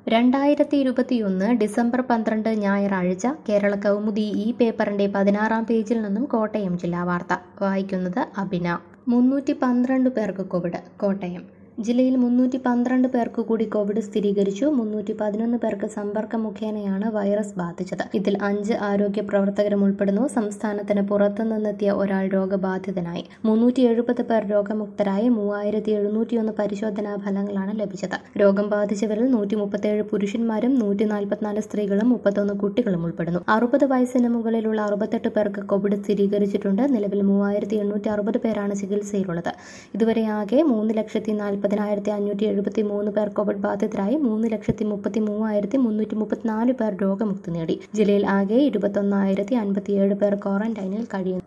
രണ്ടായിരത്തി ഇരുപത്തിയൊന്ന് ഡിസംബർ പന്ത്രണ്ട് ഞായറാഴ്ച കേരള കൗമുദി ഈ പേപ്പറിന്റെ പതിനാറാം പേജിൽ നിന്നും കോട്ടയം ജില്ലാ വാർത്ത വായിക്കുന്നത് അഭിന മുന്നൂറ്റി പന്ത്രണ്ട് പേർക്ക് കോവിഡ് കോട്ടയം ജില്ലയിൽ മുന്നൂറ്റി പന്ത്രണ്ട് പേർക്ക് കൂടി കോവിഡ് സ്ഥിരീകരിച്ചു മുന്നൂറ്റി പതിനൊന്ന് പേർക്ക് സമ്പർക്കം മുഖേനയാണ് വൈറസ് ബാധിച്ചത് ഇതിൽ അഞ്ച് ആരോഗ്യ പ്രവർത്തകരും ഉൾപ്പെടുന്നു സംസ്ഥാനത്തിന് പുറത്തു നിന്നെത്തിയ ഒരാൾ രോഗബാധിതനായി മുന്നൂറ്റി എഴുപത് പേർ രോഗമുക്തരായി മൂവായിരത്തി എഴുന്നൂറ്റിയൊന്ന് പരിശോധനാ ഫലങ്ങളാണ് ലഭിച്ചത് രോഗം ബാധിച്ചവരിൽ നൂറ്റി മുപ്പത്തേഴ് പുരുഷന്മാരും നൂറ്റി നാൽപ്പത്തിനാല് സ്ത്രീകളും മുപ്പത്തൊന്ന് കുട്ടികളും ഉൾപ്പെടുന്നു അറുപത് വയസ്സിന് മുകളിലുള്ള അറുപത്തെട്ട് പേർക്ക് കോവിഡ് സ്ഥിരീകരിച്ചിട്ടുണ്ട് നിലവിൽ മൂവായിരത്തി എണ്ണൂറ്റി അറുപത് പേരാണ് ചികിത്സയിലുള്ളത് ഇതുവരെ ആകെ മൂന്ന് ലക്ഷത്തി നാൽപ്പതിനായിരത്തി അഞ്ഞൂറ്റി എഴുപത്തി മൂന്ന് പേർ കോവിഡ് ബാധിതരായി മൂന്ന് ലക്ഷത്തി മുപ്പത്തി മൂവായിരത്തി മുന്നൂറ്റി മുപ്പത്തിനാല് പേർ രോഗമുക്തി നേടി ജില്ലയിൽ ആകെ ഇരുപത്തൊന്നായിരത്തി അൻപത്തിയേഴ് പേർ ക്വാറന്റൈനിൽ കഴിയുന്നു